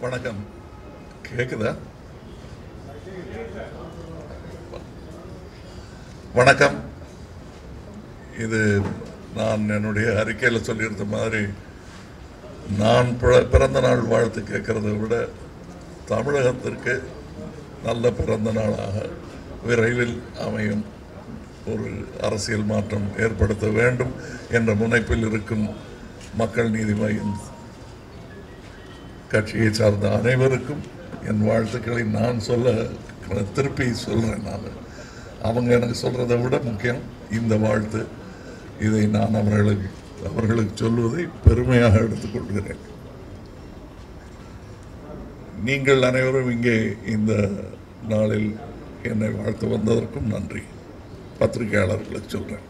வணக்கம் கேக்குதா வணக்கம் இது நான் என்னுடைய அறிக்கையில் சொல்லியிருந்த மாதிரி நான் பிற- பிறந்த நாள் வாழ்த்து கேட்கறதை விட தமிழகத்திற்கு நல்ல பிறந்த நாளாக விரைவில் அமையும் ஒரு அரசியல் மாற்றம் ஏற்படுத்த வேண்டும் என்ற முனைப்பில் இருக்கும் மக்கள் நீதி மையம் கட்சியை சார்ந்த அனைவருக்கும் என் வாழ்த்துக்களை நான் சொல்ல திருப்பி சொல்கிறேன் நான் அவங்க எனக்கு சொல்கிறதை விட முக்கியம் இந்த வாழ்த்து இதை நான் அவர்களுக்கு அவர்களுக்கு சொல்வதை பெருமையாக எடுத்துக்கொள்கிறேன் நீங்கள் அனைவரும் இங்கே இந்த நாளில் என்னை வாழ்த்து வந்ததற்கும் நன்றி பத்திரிகையாளர்களுக்கு சொல்கிறேன்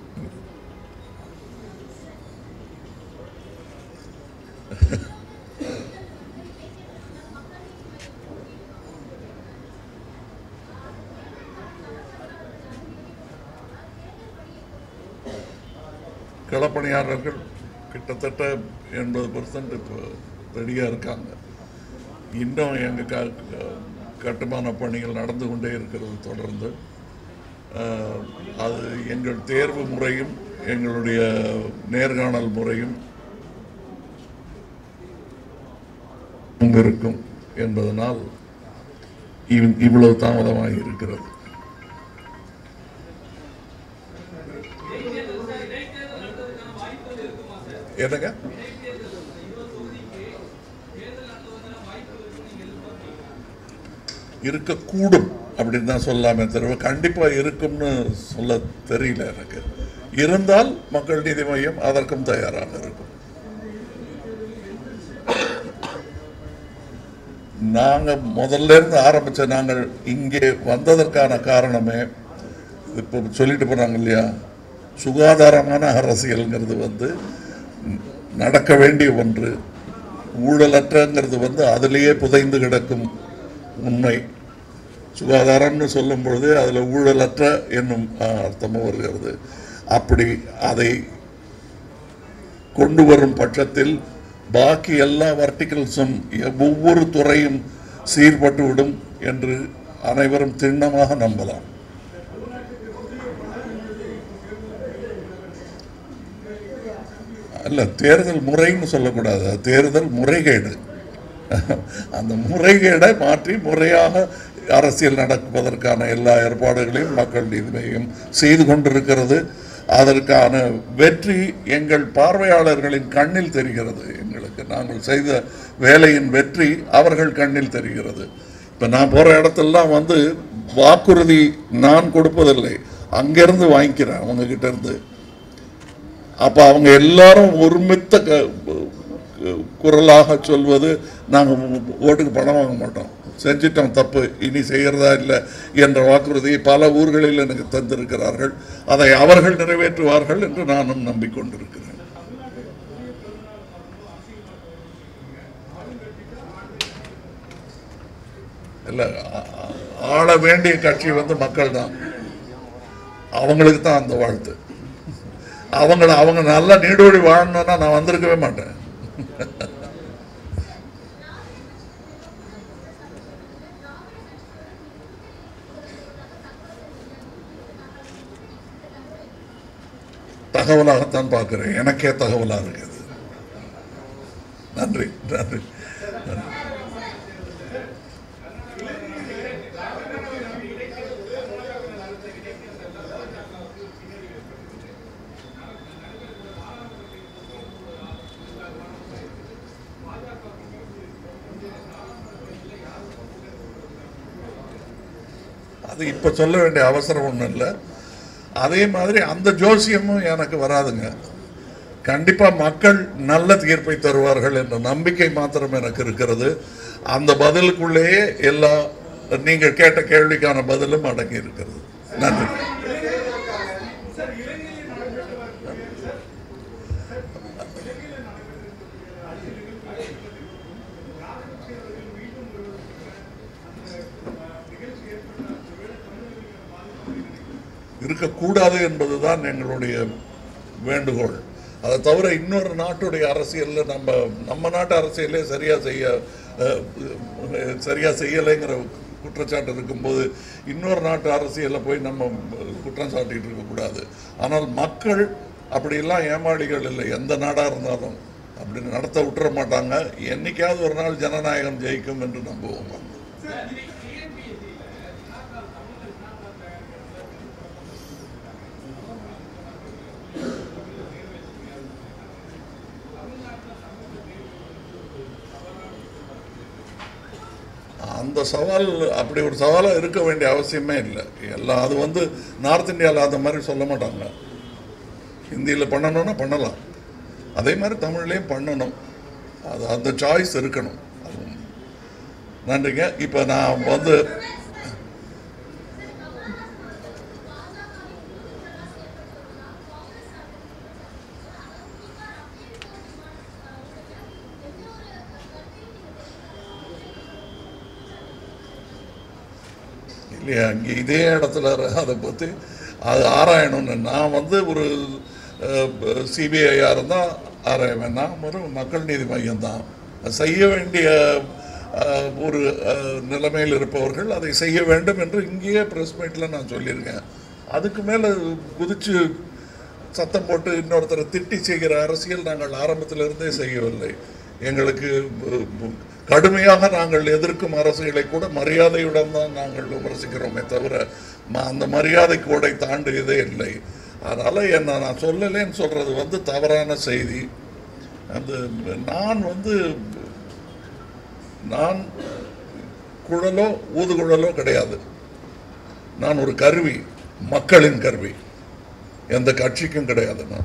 களப்பணியாளர்கள் கிட்டத்தட்ட எண்பது பர்சன்ட் இப்போ ரெடியாக இருக்காங்க இன்னும் எங்கள் க க- கட்டுமான பணிகள் நடந்து கொண்டே இருக்கிறது தொடர்ந்து அஹ், அது எங்கள் தேர்வு முறையும் எங்களுடைய நேர்காணல் முறையும் இருக்கும் என்பதனால் இவ்- இவ்வளவு தாமதமாக இருக்கிறது என்னங்க இருக்கக்கூடும் அப்படின்னு தான் சொல்லாமே தவிர கண்டிப்பா இருக்கும்னு சொல்ல தெரியல எனக்கு இருந்தால் மக்கள் நீதி மையம் அதற்கும் தயாராக இருக்கும் நாங்க முதல்ல இருந்து ஆரம்பிச்ச நாங்கள் இங்கே வந்ததற்கான காரணமே இப்போ சொல்லிட்டு போனாங்க இல்லையா சுகாதாரமான அரசியல்ங்கிறது வந்து ந- நடக்க வேண்டிய ஒன்று ஊழலற்றங்கிறது வந்து அதிலேயே புதைந்து கிடக்கும் உண்மை சுகாதாரம்னு சொல்லும் பொழுது அதில் ஊழலற்ற என்னும் அஹ், அர்த்தமும் வருகிறது அப்படி அதை கொண்டு வரும் பட்சத்தில் பாக்கி எல்லா வர்டிகல்ஸும் ஒவ்வொரு துறையும் சீர்பட்டு விடும் என்று அனைவரும் திண்ணமாக நம்பலாம் அல்ல தேர்தல் முறைன்னு சொல்லக்கூடாது அது தேர்தல் முறைகேடு அந்த முறைகேடை மாற்றி முறையாக அரசியல் நடப்பதற்கான எல்லா ஏற்பாடுகளையும் மக்கள் நீதி மையம் செய்து கொண்டிருக்கிறது அதற்கான வெற்றி எங்கள் பார்வையாளர்களின் கண்ணில் தெரிகிறது எங்களுக்கு நாங்கள் செய்த வேலையின் வெற்றி அவர்கள் கண்ணில் தெரிகிறது இப்போ நான் போகிற இடத்தெல்லாம் வந்து வாக்குறுதி நான் கொடுப்பதில்லை அங்கிருந்து வாங்கிக்கிறேன் அவங்க கிட்ட இருந்து அப்ப அவங்க எல்லாரும் ஒருமித்த க- கு- குரலாக சொல்வது நாங்க ஓட்டுக்கு பணம் வாங்க மாட்டோம் செஞ்சிட்டோம் தப்பு இனி செய்யறதா இல்லை என்ற வாக்குறுதியை பல ஊர்களில் எனக்கு தந்திருக்கிறார்கள் அதை அவர்கள் நிறைவேற்றுவார்கள் என்று நானும் நம்பிக்கொண்டிருக்கிறேன் இல்ல ஆ- ஆ- ஆள வேண்டிய கட்சி வந்து மக்கள் தான் அவங்களுக்கு தான் அந்த வாழ்த்து அவங்கள அவங்க நல்லா நீடோடி வாழணும்னா நான் வந்திருக்கவே மாட்டேன் தகவலாகத்தான் பார்க்கிறேன் எனக்கே தகவலா இருக்குது நன்றி நன்றி நன்றி. அது இப்ப சொல்ல வேண்டிய அவசரம் ஒண்ணும் இல்லை அதே மாதிரி அந்த ஜோசியமும் எனக்கு வராதுங்க கண்டிப்பா மக்கள் நல்ல தீர்ப்பை தருவார்கள் என்ற நம்பிக்கை மாத்திரம் எனக்கு இருக்கிறது அந்த பதிலுக்குள்ளேயே எல்லா நீங்கள் கேட்ட கேள்விக்கான பதிலும் அடங்கி இருக்கிறது நன்றி இருக்கக்கூடாது என்பதுதான் எங்களுடைய வேண்டுகோள் அதை தவிர இன்னொரு நாட்டுடைய அரசியலில் நம்ம நம்ம நாட்டு அரசியலே சரியாக செய்ய அஹ், அஹ், சரியாக செய்யலைங்கிற குற்றச்சாட்டு இருக்கும்போது இன்னொரு நாட்டு அரசியலில் போய் நம்ம குற்றம் சாட்டிட்டு இருக்கக்கூடாது ஆனால் மக்கள் அப்படியெல்லாம் ஏமாளிகள் இல்லை எந்த நாடாக இருந்தாலும் அப்படி நடத்த விட்டுற மாட்டாங்க என்னைக்காவது ஒரு நாள் ஜனநாயகம் ஜெயிக்கும் என்று நம்புவோம் அந்த சவால் அப்படி ஒரு சவாலாக இருக்க வேண்டிய அவசியமே இல்லை எல்லாம் அது வந்து நார்த் இந்தியாவில் அந்த மாதிரி சொல்ல மாட்டாங்க ஹிந்தியில் பண்ணணும்னா பண்ணலாம் அதே மாதிரி தமிழ்லேயும் பண்ணணும் அது அந்த சாய்ஸ் இருக்கணும் அது நன்றிங்க இப்போ நான் வந்து இல்லையா இங்கே இதே இடத்துல அதை பற்றி அது ஆராயணும்னு நான் வந்து ஒரு சிபிஐயாக இருந்தால் ஆராய்வேன் நான் ஒரு மக்கள் நீதி மையம் தான் செய்ய வேண்டிய அஹ், ஒரு அஹ், நிலைமையில் இருப்பவர்கள் அதை செய்ய வேண்டும் என்று இங்கேயே ப்ரெஸ் மீட்டில் நான் சொல்லியிருக்கேன் அதுக்கு மேலே குதிச்சு சத்தம் போட்டு இன்னொருத்தரை திட்டி செய்கிற அரசியல் நாங்கள் ஆரம்பத்திலிருந்தே செய்யவில்லை எங்களுக்கு பு- பு- கடுமையாக நாங்கள் எதிர்க்கும் அரசுகளை கூட மரியாதையுடன் தான் நாங்கள் விமர்சிக்கிறோமே தவிர ம- அந்த மரியாதை கோடை தாண்டியதே இல்லை அதனால் என்ன நான் சொல்லலேன்னு சொல்கிறது வந்து தவறான செய்தி அந்த நான் வந்து நான் குழலோ ஊதுகுழலோ கிடையாது நான் ஒரு கருவி மக்களின் கருவி எந்த கட்சிக்கும் கிடையாது நான்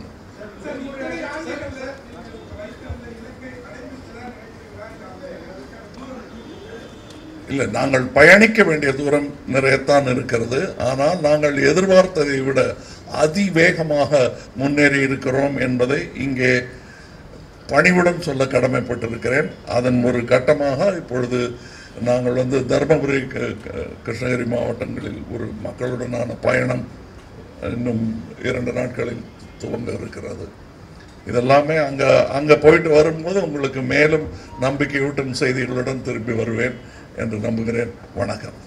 இல்லை நாங்கள் பயணிக்க வேண்டிய தூரம் நிறையத்தான் இருக்கிறது ஆனால் நாங்கள் எதிர்பார்த்ததை விட அதிவேகமாக முன்னேறி இருக்கிறோம் என்பதை இங்கே பணிவுடன் சொல்ல கடமைப்பட்டிருக்கிறேன் அதன் ஒரு கட்டமாக இப்பொழுது நாங்கள் வந்து தருமபுரி க- க- கிருஷ்ணகிரி மாவட்டங்களில் ஒரு மக்களுடனான பயணம் இன்னும் இரண்டு நாட்களில் துவங்க இருக்கிறது இதெல்லாமே அங்கே அங்கே போயிட்டு வரும்போது உங்களுக்கு மேலும் நம்பிக்கையூட்டும் செய்திகளுடன் திரும்பி வருவேன் என்று நம்புகிறேன் வணக்கம்